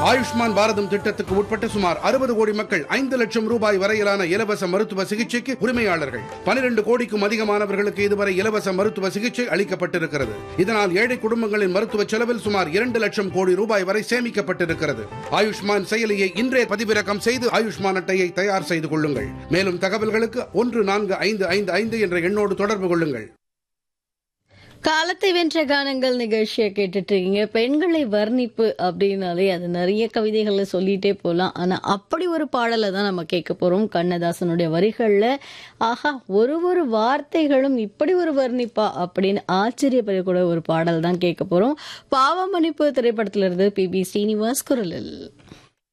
ஆயுஷ்மான் பாரதம் திட்டத்துக்கு உட்பட்ட சுமார் அறுபது கோடி மக்கள் ஐந்து லட்சம் ரூபாய் வரையிலான இலவச மருத்துவ சிகிச்சைக்கு உரிமையாளர்கள் பனிரெண்டு கோடிக்கும் அதிகமானவர்களுக்கு இதுவரை இலவச மருத்துவ சிகிச்சை அளிக்கப்பட்டிருக்கிறது இதனால் ஏழை குடும்பங்களின் மருத்துவ செலவில் சுமார் இரண்டு லட்சம் கோடி ரூபாய் வரை சேமிக்கப்பட்டிருக்கிறது ஆயுஷ்மான் செயலியை இன்றே பதிவிறக்கம் செய்து ஆயுஷ்மான் அட்டையை தயார் செய்து கொள்ளுங்கள் மேலும் தகவல்களுக்கு ஒன்று நான்கு ஐந்து ஐந்து ஐந்து என்ற எண்ணோடு தொடர்பு கொள்ளுங்கள் காலத்தை வென்ற கானங்கள் நிகழ்ச்சியை கேட்டுட்டு இருக்கீங்க பெண்களை வர்ணிப்பு அப்படின்னாலே அது நிறைய கவிதைகளை சொல்லிட்டே போகலாம் ஆனா அப்படி ஒரு பாடலை தான் நம்ம கேட்க போறோம் கண்ணதாசனுடைய வரிகள்ல ஆஹா ஒரு ஒரு வார்த்தைகளும் இப்படி ஒரு வர்ணிப்பா அப்படின்னு ஆச்சரியப்படக்கூடிய ஒரு பாடல் தான் கேட்க போறோம் பாவமணிப்பு திரைப்படத்திலிருந்து பி பி ஸ்ரீனிவாஸ் குரலில்